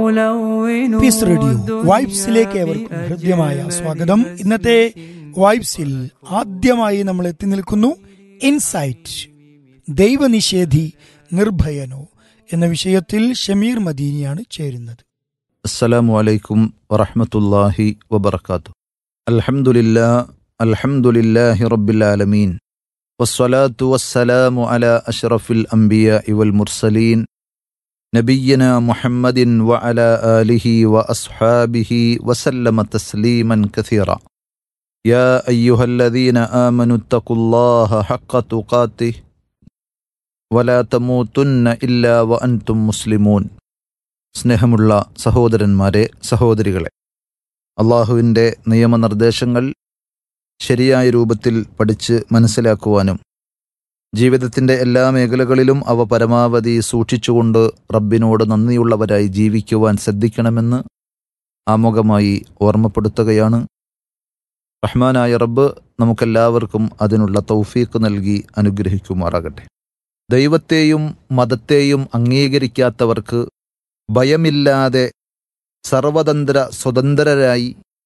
piece radio വൈബ്സിലേക്ക് ഏവർക്കും ഹൃദ്യമായ സ്വാഗതം ഇന്നത്തെ വൈബ്സിൽ ആദ്യമായി നമ്മൾ എത്തി നിൽക്കുന്നു ഇൻസൈറ്റ് ദൈവനിഷേധി നിർഭയനോ എന്ന വിഷയത്തിൽ ഷമീർ മദീനിയാണ് ചേരുന്നത് അസ്സലാമു അലൈക്കും വറഹ്മത്തുള്ളാഹി വബർക്കാത്തു അൽഹംദുലില്ലാ അൽഹംദുലില്ലാഹി റബ്ബിൽ ആലമീൻ വസ്സലാത്തു വസ്സലാമു അലാ അഷ്റഫിൽ അംബിയാഇ വൽ മുർസലീൻ നബിയ്യന മുഹമ്മദിൻ വഅലാ ആലിഹി വഅസ്ഹാബിഹി വസല്ലമ തസ്ലീമൻ കസീറ യാ അയ്യുഹല്ലദീന ആമനു ഇത്തഖുല്ലാഹ ഹഖ തുഖാതിഹി വലാ തമൂതുന്ന ഇല്ലാ വഅൻതും മുസ്ലിമൂൻ സ്നേഹമുള്ള സഹോദരന്മാരെ സഹോദരികളെ അള്ളാഹുവിൻ്റെ നിയമനിർദ്ദേശങ്ങൾ ശരിയായ രൂപത്തിൽ പഠിച്ച് മനസ്സിലാക്കുവാനും ജീവിതത്തിൻ്റെ എല്ലാ മേഖലകളിലും അവ പരമാവധി സൂക്ഷിച്ചുകൊണ്ട് റബ്ബിനോട് നന്ദിയുള്ളവരായി ജീവിക്കുവാൻ ശ്രദ്ധിക്കണമെന്ന് ആമുഖമായി ഓർമ്മപ്പെടുത്തുകയാണ് റഹ്മാനായ റബ്ബ് നമുക്കെല്ലാവർക്കും അതിനുള്ള തൗഫീക്ക് നൽകി അനുഗ്രഹിക്കുമാറാകട്ടെ ദൈവത്തെയും മതത്തെയും അംഗീകരിക്കാത്തവർക്ക് ഭയമില്ലാതെ സർവതന്ത്ര സ്വതന്ത്രരായി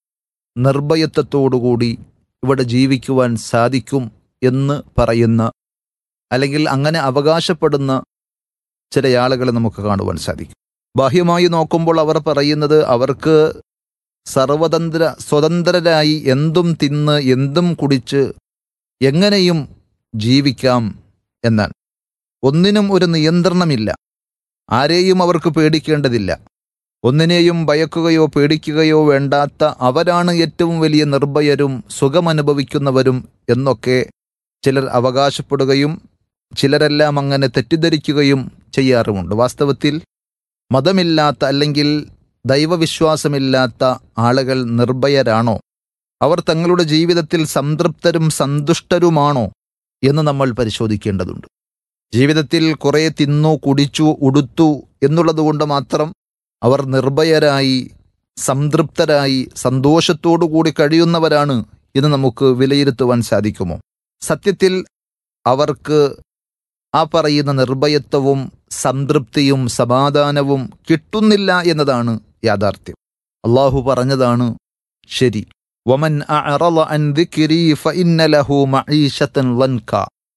നിർഭയത്വത്തോടുകൂടി ഇവിടെ ജീവിക്കുവാൻ സാധിക്കും എന്ന് പറയുന്ന അല്ലെങ്കിൽ അങ്ങനെ അവകാശപ്പെടുന്ന ചില ആളുകളെ നമുക്ക് കാണുവാൻ സാധിക്കും ബാഹ്യമായി നോക്കുമ്പോൾ അവർ പറയുന്നത് അവർക്ക് സർവതന്ത്ര സ്വതന്ത്രരായി എന്തും തിന്ന് എന്തും കുടിച്ച് എങ്ങനെയും ജീവിക്കാം എന്നാണ് ഒന്നിനും ഒരു നിയന്ത്രണമില്ല ആരെയും അവർക്ക് പേടിക്കേണ്ടതില്ല ഒന്നിനെയും ഭയക്കുകയോ പേടിക്കുകയോ വേണ്ടാത്ത അവരാണ് ഏറ്റവും വലിയ നിർഭയരും സുഖമനുഭവിക്കുന്നവരും എന്നൊക്കെ ചിലർ അവകാശപ്പെടുകയും ചിലരെല്ലാം അങ്ങനെ തെറ്റിദ്ധരിക്കുകയും ചെയ്യാറുമുണ്ട് വാസ്തവത്തിൽ മതമില്ലാത്ത അല്ലെങ്കിൽ ദൈവവിശ്വാസമില്ലാത്ത ആളുകൾ നിർഭയരാണോ അവർ തങ്ങളുടെ ജീവിതത്തിൽ സംതൃപ്തരും സന്തുഷ്ടരുമാണോ എന്ന് നമ്മൾ പരിശോധിക്കേണ്ടതുണ്ട് ജീവിതത്തിൽ കുറെ തിന്നു കുടിച്ചു ഉടുത്തു എന്നുള്ളതുകൊണ്ട് മാത്രം അവർ നിർഭയരായി സംതൃപ്തരായി സന്തോഷത്തോടുകൂടി കഴിയുന്നവരാണ് എന്ന് നമുക്ക് വിലയിരുത്തുവാൻ സാധിക്കുമോ സത്യത്തിൽ അവർക്ക് ആ പറയുന്ന നിർഭയത്വവും സംതൃപ്തിയും സമാധാനവും കിട്ടുന്നില്ല എന്നതാണ് യാഥാർത്ഥ്യം അള്ളാഹു പറഞ്ഞതാണ് ശരി വമൻ അഅറള അൻ ദിക്രി ഫഇന്ന ലഹു മഈശത്തൻ ലൻക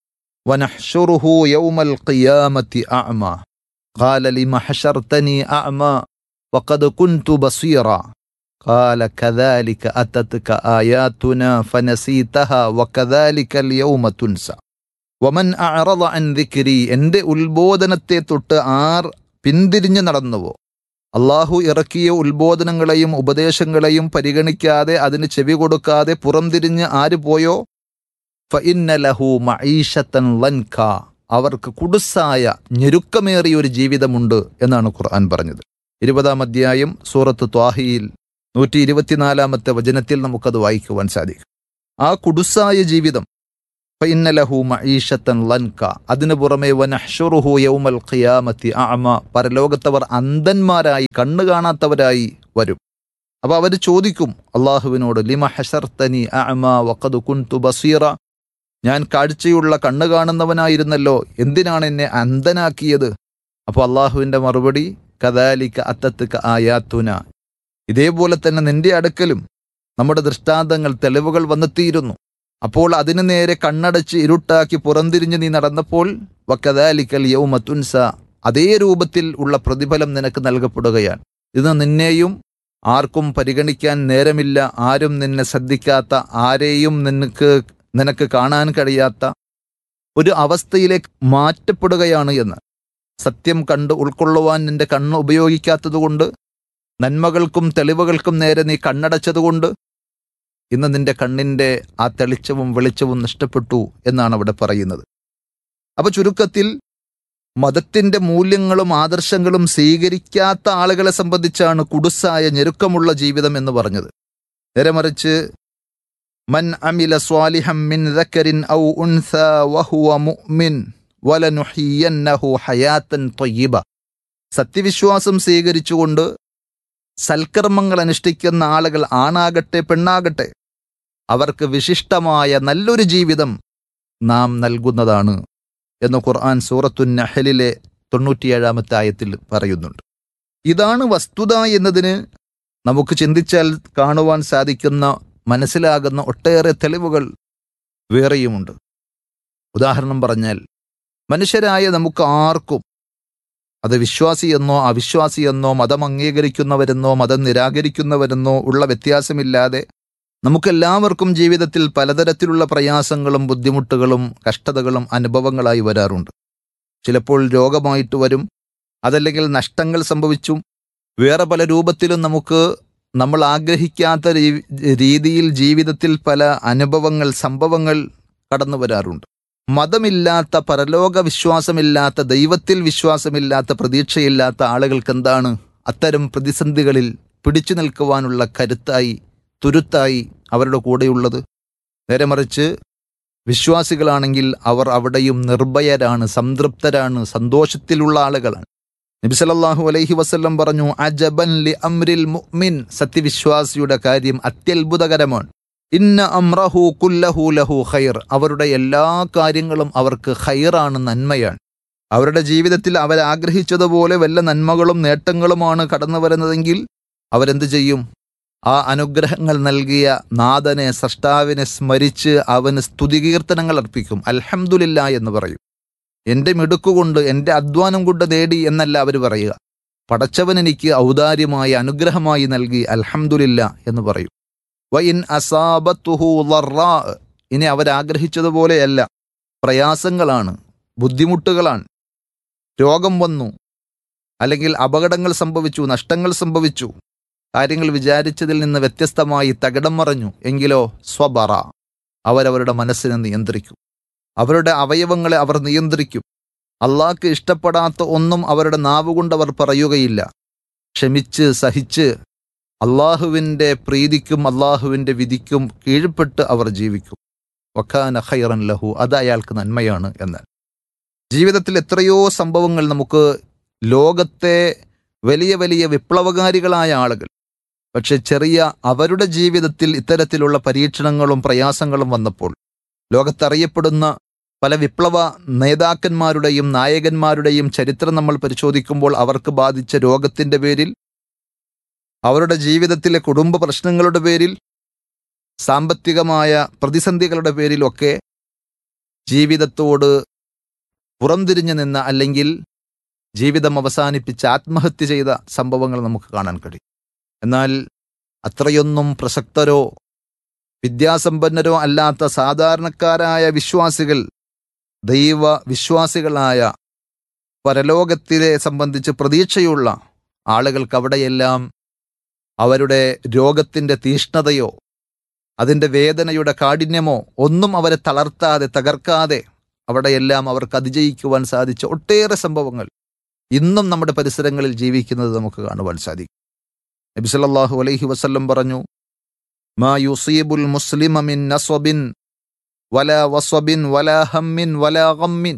ونحشره يوم القيامة أعمى قال لم حشرتني أعمى وقد كنت بصيرا قال كذلك أتتك آياتنا فنسيتها وكذلك اليوم تنسى വമൻ അറള അൻ ദിക്രി എൻ്റെ ഉത്ബോധനത്തെ തൊട്ട് ആർ പിന്തിരിഞ്ഞു നടന്നുവോ അള്ളാഹു ഇറക്കിയ ഉത്ബോധനങ്ങളെയും ഉപദേശങ്ങളെയും പരിഗണിക്കാതെ അതിന് ചെവി കൊടുക്കാതെ പുറംതിരിഞ്ഞ് ആര് പോയോ ഫഇന്ന ലഹു മഈശത്തൻ ലൻക അവർക്ക് കുടുസായ ഞെരുക്കമേറിയ ഒരു ജീവിതമുണ്ട് എന്നാണ് ഖുർആൻ പറഞ്ഞത് ഇരുപതാം അധ്യായം സൂറത്ത് ത്വാഹിയിൽ നൂറ്റി ഇരുപത്തിനാലാമത്തെ വചനത്തിൽ നമുക്കത് വായിക്കുവാൻ സാധിക്കും ആ കുടുസായ ജീവിതം ഫഇന്ന ലഹു മഈശത്തൻ ലൻക അതിനു പുറമെ വനഹ്ഷുറുഹു യൗമൽ ഖിയാമത്തി അഅമ പരലോകത്തവർ അന്ധന്മാരായി കണ്ണു കാണാത്തവരായി വരും അപ്പൊ അവർ ചോദിക്കും അള്ളാഹുവിനോട് ലിമ ഹഷർത്തനി അഅമ വഖദ് കുൻതു ബസീറ ഞാൻ കാഴ്ചയുള്ള കണ്ണു കാണുന്നവനായിരുന്നല്ലോ എന്തിനാണ് എന്നെ അന്ധനാക്കിയത് അപ്പോൾ അള്ളാഹുവിൻ്റെ മറുപടി കദാലിക്ക അത്തത്തുക ആയാത്തുന ഇതേപോലെ തന്നെ നിന്റെ അടുക്കലും നമ്മുടെ ദൃഷ്ടാന്തങ്ങൾ തെളിവുകൾ വന്നെത്തിയിരുന്നു അപ്പോൾ അതിനു നേരെ കണ്ണടച്ച് ഇരുട്ടാക്കി പുറംതിരിഞ്ഞ് നീ നടന്നപ്പോൾ വക്കദാലിക്കൽ യൗമത്തുൻസ അതേ രൂപത്തിൽ ഉള്ള പ്രതിഫലം നിനക്ക് നൽകപ്പെടുകയാണ് ഇത് നിന്നെയും ആർക്കും പരിഗണിക്കാൻ നേരമില്ല ആരും നിന്നെ ശ്രദ്ധിക്കാത്ത ആരെയും നിനക്ക് നിനക്ക് കാണാൻ കഴിയാത്ത ഒരു അവസ്ഥയിലേക്ക് മാറ്റപ്പെടുകയാണ് എന്ന് സത്യം കണ്ട് ഉൾക്കൊള്ളുവാൻ നിന്റെ കണ്ണ് ഉപയോഗിക്കാത്തതുകൊണ്ട് നന്മകൾക്കും തെളിവുകൾക്കും നേരെ നീ കണ്ണടച്ചതുകൊണ്ട് ഇന്ന് നിന്റെ കണ്ണിൻ്റെ ആ തെളിച്ചവും വെളിച്ചവും നഷ്ടപ്പെട്ടു എന്നാണ് അവിടെ പറയുന്നത് അപ്പൊ ചുരുക്കത്തിൽ മതത്തിന്റെ മൂല്യങ്ങളും ആദർശങ്ങളും സ്വീകരിക്കാത്ത ആളുകളെ സംബന്ധിച്ചാണ് കുടുസായ ഞെരുക്കമുള്ള ജീവിതം എന്ന് പറഞ്ഞത് നേരെ മറിച്ച് മൻ അമില സ്വാലിഹം മിൻ ദക്കരിൻ ഔ ഉൻസ വഹുവ മുഅ്മിൻ വലനുഹിയന്നഹു ഹയാത്തൻ ത്വയ്യിബ സത്യവിശ്വാസം സ്വീകരിച്ചുകൊണ്ട് സൽക്കർമ്മങ്ങൾ അനുഷ്ഠിക്കുന്ന ആളുകൾ ആണാകട്ടെ പെണ്ണാകട്ടെ അവർക്ക് വിശിഷ്ടമായ നല്ലൊരു ജീവിതം നാം നൽകുന്നതാണ് എന്ന് ഖുർആൻ സൂറത്തു നഹലിലെ തൊണ്ണൂറ്റിയേഴാമത്തെ ആയത്തിൽ പറയുന്നുണ്ട് ഇതാണ് വസ്തുത എന്നതിന് നമുക്ക് ചിന്തിച്ചാൽ കാണുവാൻ സാധിക്കുന്ന മനസ്സിലാകുന്ന ഒട്ടേറെ തെളിവുകൾ വേറെയുമുണ്ട് ഉദാഹരണം പറഞ്ഞാൽ മനുഷ്യരായ നമുക്ക് ആർക്കും അത് വിശ്വാസിയെന്നോ അവിശ്വാസിയെന്നോ മതം അംഗീകരിക്കുന്നവരെന്നോ മതം നിരാകരിക്കുന്നവരെന്നോ ഉള്ള വ്യത്യാസമില്ലാതെ നമുക്കെല്ലാവർക്കും ജീവിതത്തിൽ പലതരത്തിലുള്ള പ്രയാസങ്ങളും ബുദ്ധിമുട്ടുകളും കഷ്ടതകളും അനുഭവങ്ങളായി വരാറുണ്ട് ചിലപ്പോൾ രോഗമായിട്ട് വരും അതല്ലെങ്കിൽ നഷ്ടങ്ങൾ സംഭവിച്ചും വേറെ പല രൂപത്തിലും നമുക്ക് നമ്മൾ ആഗ്രഹിക്കാത്ത രീ- രീതിയിൽ ജീവിതത്തിൽ പല അനുഭവങ്ങൾ സംഭവങ്ങൾ കടന്നു വരാറുണ്ട് മതമില്ലാത്ത പരലോക വിശ്വാസമില്ലാത്ത ദൈവത്തിൽ വിശ്വാസമില്ലാത്ത പ്രതീക്ഷയില്ലാത്ത ആളുകൾക്ക് എന്താണ് അത്തരം പ്രതിസന്ധികളിൽ പിടിച്ചു നിൽക്കുവാനുള്ള കരുത്തായി തുരുത്തായി അവരുടെ കൂടെയുള്ളത് നേരെ മറിച്ച് വിശ്വാസികളാണെങ്കിൽ അവർ അവിടെയും നിർഭയരാണ് സംതൃപ്തരാണ് സന്തോഷത്തിലുള്ള ആളുകളാണ് നബി സല്ലല്ലാഹു അലൈഹി വസല്ലം പറഞ്ഞു അജബൻ ലി അംരിൽ മുഅ്മിൻ സത്യവിശ്വാസിയുടെ കാര്യം അത്യത്ഭുതകരമാണ് ഇന്ന അമ്രഹു കുല്ലഹു ലഹു ഖൈർ അവരുടെ എല്ലാ കാര്യങ്ങളും അവർക്ക് ഖൈറാണ് നന്മയാണ് അവരുടെ ജീവിതത്തിൽ അവരാഗ്രഹിച്ചതുപോലെ വല്ല നന്മകളും നേട്ടങ്ങളുമാണ് കടന്നു വരുന്നതെങ്കിൽ അവരെന്ത് ചെയ്യും ആ അനുഗ്രഹങ്ങൾ നൽകിയ നാഥനെ സൃഷ്ടാവിനെ സ്മരിച്ച് അവന് സ്തുതികീർത്തനങ്ങൾ അർപ്പിക്കും അൽഹംദുലില്ല എന്ന് പറയും എൻ്റെ മിടുക്കുകൊണ്ട് എൻ്റെ അധ്വാനം കൊണ്ട് നേടി എന്നല്ല അവർ പറയുക പടച്ചവൻ എനിക്ക് ഔദാര്യമായി അനുഗ്രഹമായി നൽകി അൽഹംദുലില്ല എന്ന് പറയും വൈൻ അസാബത്തുഹു ലറാ ഇനി അവരാഗ്രഹിച്ചതുപോലെയല്ല പ്രയാസങ്ങളാണ് ബുദ്ധിമുട്ടുകളാണ് രോഗം വന്നു അല്ലെങ്കിൽ അപകടങ്ങൾ സംഭവിച്ചു നഷ്ടങ്ങൾ സംഭവിച്ചു കാര്യങ്ങൾ വിചാരിച്ചതിൽ നിന്ന് വ്യത്യസ്തമായി തകിടം മറഞ്ഞു എങ്കിലോ സ്വബറ അവരവരുടെ മനസ്സിനെ നിയന്ത്രിക്കും അവരുടെ അവയവങ്ങളെ അവർ നിയന്ത്രിക്കും അള്ളാഹ്ക്ക് ഇഷ്ടപ്പെടാത്ത ഒന്നും അവരുടെ നാവുകൊണ്ട് അവർ പറയുകയില്ല ക്ഷമിച്ച് സഹിച്ച് അള്ളാഹുവിൻ്റെ പ്രീതിക്കും അള്ളാഹുവിൻ്റെ വിധിക്കും കീഴ്പ്പെട്ട് അവർ ജീവിക്കും വഖാന ഖൈറൻ ലഹു അത് അയാൾക്ക് നന്മയാണ് എന്ന് ജീവിതത്തിൽ എത്രയോ സംഭവങ്ങൾ നമുക്ക് ലോകത്തെ വലിയ വലിയ വിപ്ലവകാരികളായ ആളുകൾ പക്ഷെ ചെറിയ അവരുടെ ജീവിതത്തിൽ ഇത്തരത്തിലുള്ള പരീക്ഷണങ്ങളും പ്രയാസങ്ങളും വന്നപ്പോൾ ലോകത്തറിയപ്പെടുന്ന പല വിപ്ലവ നേതാക്കന്മാരുടെയും നായകന്മാരുടെയും ചരിത്രം നമ്മൾ പരിശോധിക്കുമ്പോൾ അവർക്ക് ബാധിച്ച രോഗത്തിന്റെ പേരിൽ അവരുടെ ജീവിതത്തിലെ കുടുംബ പ്രശ്നങ്ങളുടെ പേരിൽ സാമ്പത്തികമായ പ്രതിസന്ധികളുടെ പേരിലൊക്കെ ജീവിതത്തോട് പുറംതിരിഞ്ഞു നിന്ന അല്ലെങ്കിൽ ജീവിതം അവസാനിപ്പിച്ച് ആത്മഹത്യ ചെയ്ത സംഭവങ്ങൾ നമുക്ക് കാണാൻ കഴിയും എന്നാൽ അത്രയൊന്നും പ്രസക്തരോ വിദ്യാസമ്പന്നരോ അല്ലാത്ത സാധാരണക്കാരായ വിശ്വാസികൾ ദൈവ വിശ്വാസികളായ പരലോകത്തിനെ സംബന്ധിച്ച് പ്രതീക്ഷയുള്ള ആളുകൾക്ക് അവിടെയെല്ലാം അവരുടെ രോഗത്തിൻ്റെ തീഷ്ണതയോ അതിൻ്റെ വേദനയുടെ കാഠിന്യമോ ഒന്നും അവരെ തളർത്താതെ തകർക്കാതെ അവിടെയെല്ലാം അവർക്ക് അതിജയിക്കുവാൻ സാധിച്ച ഒട്ടേറെ സംഭവങ്ങൾ ഇന്നും നമ്മുടെ പരിസരങ്ങളിൽ ജീവിക്കുന്നത് നമുക്ക് കാണുവാൻ സാധിക്കും നബി സല്ലല്ലാഹു അലൈഹി വസല്ലം പറഞ്ഞു മാ യുസീബുൽ മുസ്ലിമ മിൻ നസ്ബിൻ വലാ വസ്ബിൻ വലാ ഹമ്മിൻ വലാ ഗമ്മിൻ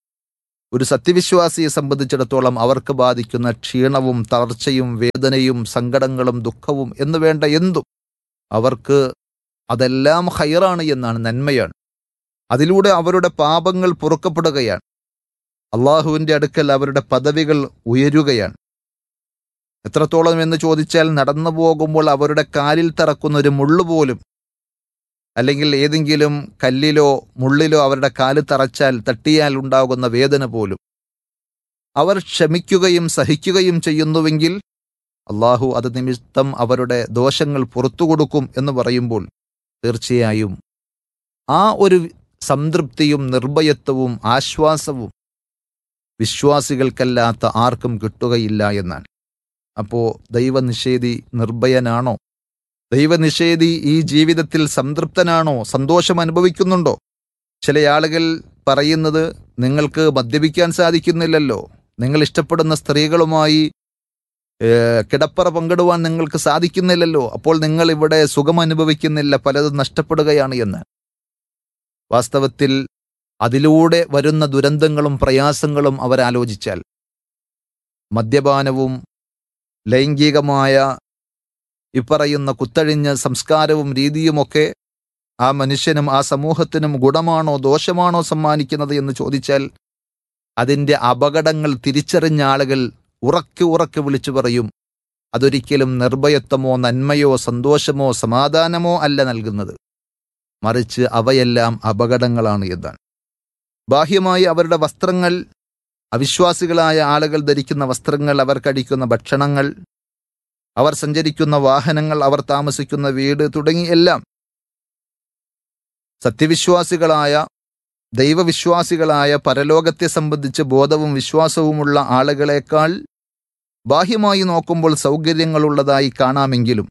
ഒരു സത്യവിശ്വാസിയെ സംബന്ധിച്ചിടത്തോളം അവർക്ക് ബാധിക്കുന്ന ക്ഷീണവും തളർച്ചയും വേദനയും സങ്കടങ്ങളും ദുഃഖവും എന്ന് വേണ്ട എന്തും അവർക്ക് അതെല്ലാം ഹൈറാണ് എന്നാണ് നന്മയാണ് അതിലൂടെ അവരുടെ പാപങ്ങൾ പൊറുക്കപ്പെടുകയാണ് അള്ളാഹുവിൻ്റെ അടുക്കൽ അവരുടെ പദവികൾ ഉയരുകയാണ് എത്രത്തോളം എന്ന് ചോദിച്ചാൽ നടന്നു പോകുമ്പോൾ അവരുടെ കാലിൽ തറക്കുന്ന ഒരു മുള്ളു പോലും അല്ലെങ്കിൽ ഏതെങ്കിലും കല്ലിലോ മുള്ളിലോ അവരുടെ കാല് തറച്ചാൽ തട്ടിയാൽ ഉണ്ടാകുന്ന വേദന പോലും അവർ ക്ഷമിക്കുകയും സഹിക്കുകയും ചെയ്യുന്നുവെങ്കിൽ അള്ളാഹു അത് നിമിത്തം അവരുടെ ദോഷങ്ങൾ പുറത്തു കൊടുക്കും എന്ന് പറയുമ്പോൾ തീർച്ചയായും ആ ഒരു സംതൃപ്തിയും നിർഭയത്വവും ആശ്വാസവും വിശ്വാസികൾക്കല്ലാത്ത ആർക്കും കിട്ടുകയില്ല എന്നാണ് അപ്പോൾ ദൈവനിഷേധി നിർഭയനാണോ ദൈവനിഷേധി ഈ ജീവിതത്തിൽ സംതൃപ്തനാണോ സന്തോഷം അനുഭവിക്കുന്നുണ്ടോ ചില ആളുകൾ പറയുന്നത് നിങ്ങൾക്ക് മദ്യപിക്കാൻ സാധിക്കുന്നില്ലല്ലോ നിങ്ങൾ ഇഷ്ടപ്പെടുന്ന സ്ത്രീകളുമായി ഏഹ്, കിടപ്പറ പങ്കിടുവാൻ നിങ്ങൾക്ക് സാധിക്കുന്നില്ലല്ലോ അപ്പോൾ നിങ്ങൾ ഇവിടെ സുഖം അനുഭവിക്കുന്നില്ല പലതും നഷ്ടപ്പെടുകയാണ് എന്ന് വാസ്തവത്തിൽ അതിലൂടെ വരുന്ന ദുരന്തങ്ങളും പ്രയാസങ്ങളും അവരാലോചിച്ചാൽ മദ്യപാനവും ലൈംഗികമായ ഇപ്പറയുന്ന കുത്തഴിഞ്ഞ സംസ്കാരവും രീതിയുമൊക്കെ ആ മനുഷ്യനും ആ സമൂഹത്തിനും ഗുണമാണോ ദോഷമാണോ സമ്മാനിക്കുന്നത് എന്ന് ചോദിച്ചാൽ അതിൻ്റെ അപകടങ്ങൾ തിരിച്ചറിഞ്ഞ ആളുകൾ ഉറക്കെ ഉറക്കെ വിളിച്ചു പറയും അതൊരിക്കലും നിർഭയത്വമോ നന്മയോ സന്തോഷമോ സമാധാനമോ അല്ല നൽകുന്നത് മറിച്ച് അവയെല്ലാം അപകടങ്ങളാണ് എന്നാണ് ബാഹ്യമായി അവരുടെ വസ്ത്രങ്ങൾ അവിശ്വാസികളായ ആളുകൾ ധരിക്കുന്ന വസ്ത്രങ്ങൾ അവർ കഴിക്കുന്ന ഭക്ഷണങ്ങൾ അവർ സഞ്ചരിക്കുന്ന വാഹനങ്ങൾ അവർ താമസിക്കുന്ന വീട് തുടങ്ങി എല്ലാം സത്യവിശ്വാസികളായ ദൈവവിശ്വാസികളായ പരലോകത്തെ സംബന്ധിച്ച് ബോധവും വിശ്വാസവുമുള്ള ആളുകളെക്കാൾ ബാഹ്യമായി നോക്കുമ്പോൾ സൗകര്യങ്ങളുള്ളതായി കാണാമെങ്കിലും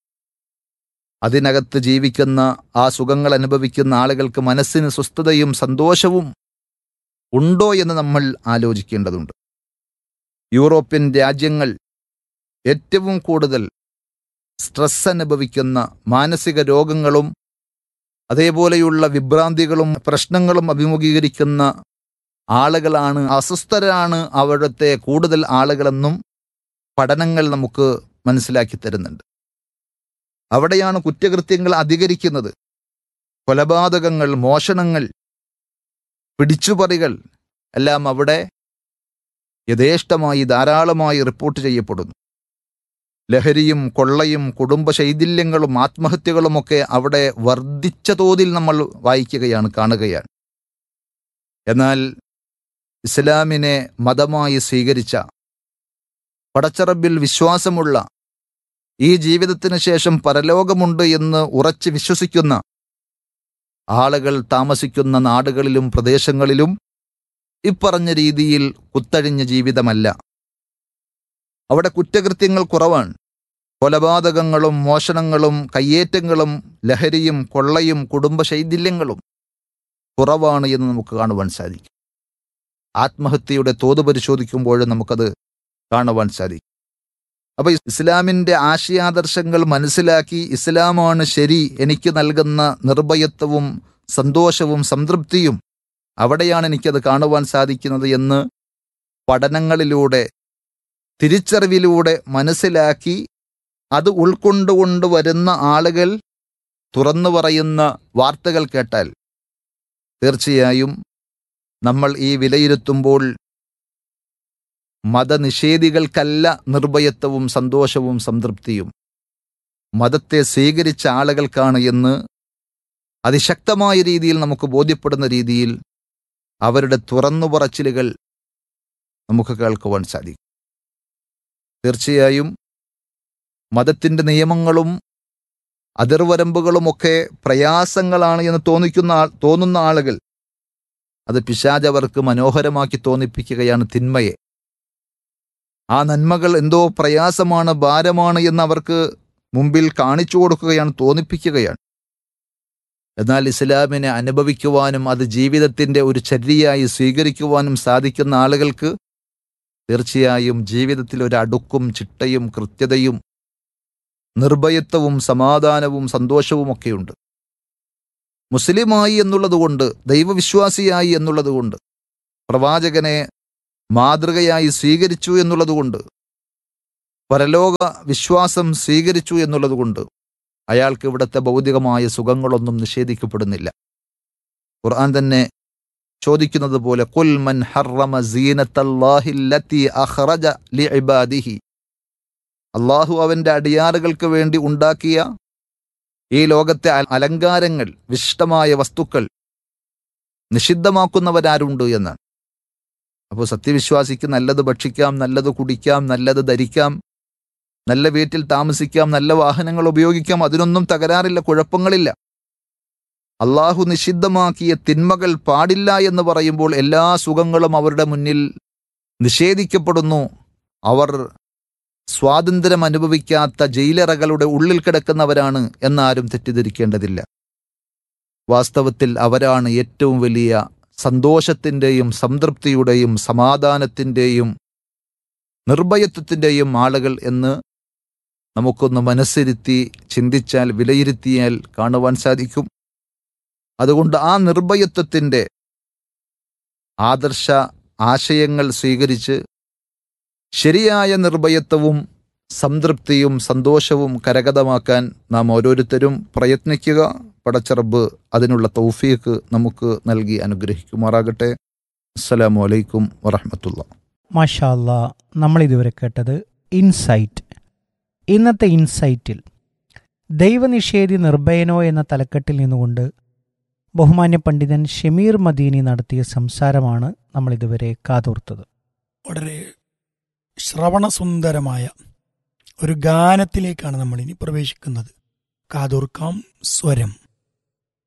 അതിനകത്ത് ജീവിക്കുന്ന ആ സുഖങ്ങൾ അനുഭവിക്കുന്ന ആളുകൾക്ക് മനസ്സിന് സ്വസ്ഥതയും സന്തോഷവും ഉണ്ടോ എന്ന് നമ്മൾ ആലോചിക്കേണ്ടതുണ്ട് യൂറോപ്യൻ രാജ്യങ്ങൾ ഏറ്റവും കൂടുതൽ സ്ട്രെസ് അനുഭവിക്കുന്ന മാനസിക രോഗങ്ങളും അതേപോലെയുള്ള വിഭ്രാന്തികളും പ്രശ്നങ്ങളും അഭിമുഖീകരിക്കുന്ന ആളുകളാണ് അസ്വസ്ഥരാണ് അവിടുത്തെ കൂടുതൽ ആളുകളെന്നും പഠനങ്ങൾ നമുക്ക് മനസ്സിലാക്കി തരുന്നുണ്ട് അവിടെയാണ് കുറ്റകൃത്യങ്ങൾ അധികരിക്കുന്നത് കൊലപാതകങ്ങൾ മോഷണങ്ങൾ പിടിച്ചുപറികൾ എല്ലാം അവിടെ യഥേഷ്ടമായി ധാരാളമായി റിപ്പോർട്ട് ചെയ്യപ്പെടുന്നു ലഹരിയും കൊള്ളയും കുടുംബ ശൈഥില്യങ്ങളും ആത്മഹത്യകളുമൊക്കെ അവിടെ വർദ്ധിച്ച തോതിൽ നമ്മൾ വായിക്കുകയാണ് കാണുകയാണ് എന്നാൽ ഇസ്ലാമിനെ മതമായി സ്വീകരിച്ച പടച്ചറബിൽ വിശ്വാസമുള്ള ഈ ജീവിതത്തിന് ശേഷം പരലോകമുണ്ട് എന്ന് ഉറച്ചു വിശ്വസിക്കുന്ന ആളുകൾ താമസിക്കുന്ന നാടുകളിലും പ്രദേശങ്ങളിലും ഇപ്പറഞ്ഞ രീതിയിൽ കുത്തഴിഞ്ഞ ജീവിതമല്ല അവിടെ കുറ്റകൃത്യങ്ങൾ കുറവാണ് കൊലപാതകങ്ങളും മോഷണങ്ങളും കയ്യേറ്റങ്ങളും ലഹരിയും കൊള്ളയും കുടുംബ ശൈഥില്യങ്ങളും കുറവാണ് എന്ന് നമുക്ക് കാണുവാൻ സാധിക്കും ആത്മഹത്യയുടെ തോത് പരിശോധിക്കുമ്പോഴും നമുക്കത് കാണുവാൻ സാധിക്കും അപ്പൊ ഇസ്ലാമിന്റെ ആശയാദർശങ്ങൾ മനസ്സിലാക്കി ഇസ്ലാമാണ് ശരി എനിക്ക് നൽകുന്ന നിർഭയത്വവും സന്തോഷവും സംതൃപ്തിയും അവിടെയാണ് എനിക്കത് കാണുവാൻ സാധിക്കുന്നത് എന്ന് പഠനങ്ങളിലൂടെ തിരിച്ചറിവിലൂടെ മനസ്സിലാക്കി അത് ഉൾക്കൊണ്ടുകൊണ്ട് വരുന്ന ആളുകൾ തുറന്നു പറയുന്ന വാർത്തകൾ കേട്ടാൽ തീർച്ചയായും നമ്മൾ ഈ വിലയിരുത്തുമ്പോൾ മതനിഷേധികൾക്കല്ല നിർഭയത്വവും സന്തോഷവും സംതൃപ്തിയും മതത്തെ സ്വീകരിച്ച ആളുകൾക്കാണ് എന്ന് അതിശക്തമായ രീതിയിൽ നമുക്ക് ബോധ്യപ്പെടുന്ന രീതിയിൽ അവരുടെ തുറന്നു പറച്ചിലുകൾ നമുക്ക് കേൾക്കുവാൻ സാധിക്കും തീർച്ചയായും മതത്തിൻ്റെ നിയമങ്ങളും അതിർവരമ്പുകളുമൊക്കെ പ്രയാസങ്ങളാണ് എന്ന് തോന്നിക്കുന്ന ആൾ തോന്നുന്ന ആളുകൾ അത് പിശാജവർക്ക് മനോഹരമാക്കി തോന്നിപ്പിക്കുകയാണ് തിന്മയെ ആ നന്മകൾ എന്തോ പ്രയാസമാണ് ഭാരമാണ് എന്ന് അവർക്ക് മുമ്പിൽ കാണിച്ചു കൊടുക്കുകയാണ് തോന്നിപ്പിക്കുകയാണ് എന്നാൽ ഇസ്ലാമിനെ അനുഭവിക്കുവാനും അത് ജീവിതത്തിൻ്റെ ഒരു ചര്യയായി സ്വീകരിക്കുവാനും സാധിക്കുന്ന ആളുകൾക്ക് തീർച്ചയായും ജീവിതത്തിൽ ഒരു അടുക്കും ചിട്ടയും കൃത്യതയും നിർഭയത്വവും സമാധാനവും സന്തോഷവുമൊക്കെയുണ്ട് മുസ്ലിമായി എന്നുള്ളതുകൊണ്ട് ദൈവവിശ്വാസിയായി എന്നുള്ളതുകൊണ്ട് പ്രവാചകനെ മാതൃകയായി സ്വീകരിച്ചു എന്നുള്ളതുകൊണ്ട് പരലോക വിശ്വാസം സ്വീകരിച്ചു എന്നുള്ളതുകൊണ്ട് അയാൾക്ക് ഇവിടുത്തെ ഭൗതികമായ സുഖങ്ങളൊന്നും നിഷേധിക്കപ്പെടുന്നില്ല ഖുർആൻ തന്നെ ചോദിക്കുന്നത് പോലെ കുൽ മൻ ഹറമ സീനത്തല്ലാഹില്ലത്തി അഖ്റജ ലിഇബാദിഹി അള്ളാഹു അവൻ്റെ അടിയാറുകൾക്ക് വേണ്ടി ഉണ്ടാക്കിയ ഈ ലോകത്തെ അ- അലങ്കാരങ്ങൾ വിശിഷ്ടമായ വസ്തുക്കൾ നിഷിദ്ധമാക്കുന്നവരാരുണ്ട് എന്നാണ് അപ്പോൾ സത്യവിശ്വാസിക്ക് നല്ലത് ഭക്ഷിക്കാം നല്ലത് കുടിക്കാം നല്ലത് ധരിക്കാം നല്ല വീട്ടിൽ താമസിക്കാം നല്ല വാഹനങ്ങൾ ഉപയോഗിക്കാം അതിനൊന്നും തകരാറില്ല കുഴപ്പങ്ങളില്ല അള്ളാഹു നിഷിദ്ധമാക്കിയ തിന്മകൾ പാടില്ല എന്ന് പറയുമ്പോൾ എല്ലാ സുഖങ്ങളും അവരുടെ മുന്നിൽ നിഷേധിക്കപ്പെടുന്നു അവർ സ്വാതന്ത്ര്യം അനുഭവിക്കാത്ത ജയിലറകളുടെ ഉള്ളിൽ കിടക്കുന്നവരാണ് എന്നാരും തെറ്റിദ്ധരിക്കേണ്ടതില്ല വാസ്തവത്തിൽ അവരാണ് ഏറ്റവും വലിയ സന്തോഷത്തിൻ്റെയും സംതൃപ്തിയുടെയും സമാധാനത്തിൻ്റെയും നിർഭയത്വത്തിൻ്റെയും ആളുകൾ എന്ന് നമുക്കൊന്ന് മനസ്സിരുത്തി ചിന്തിച്ചാൽ വിലയിരുത്തിയാൽ കാണുവാൻ സാധിക്കും അതുകൊണ്ട് ആ നിർഭയത്വത്തിൻ്റെ ആദർശ ആശയങ്ങൾ സ്വീകരിച്ച് ശരിയായ നിർഭയത്വവും സംതൃപ്തിയും സന്തോഷവും കരഗതമാക്കാൻ നാം ഓരോരുത്തരും പ്രയത്നിക്കുക പടച്ചറബ് അതിനുള്ള തൗഫീക്ക് നമുക്ക് നൽകി അനുഗ്രഹിക്കുമാറാകട്ടെ അസ്സലാമു അലൈക്കും വറഹമത്തുള്ള മാഷാല്ല നമ്മൾ ഇതുവരെ കേട്ടത് ഇൻസൈറ്റ് ഇന്നത്തെ ഇൻസൈറ്റിൽ ദൈവനിഷേധി നിർഭയനോ എന്ന തലക്കെട്ടിൽ നിന്നുകൊണ്ട് ബഹുമാന്യ പണ്ഡിതൻ ഷമീർ മദീനി നടത്തിയ സംസാരമാണ് നമ്മൾ ഇതുവരെ കാതോർത്തത് വളരെ ശ്രവണസുന്ദരമായ ഒരു ഗാനത്തിലേക്കാണ് നമ്മൾ ഇനി പ്രവേശിക്കുന്നത് കാതോർക്കാം സ്വരം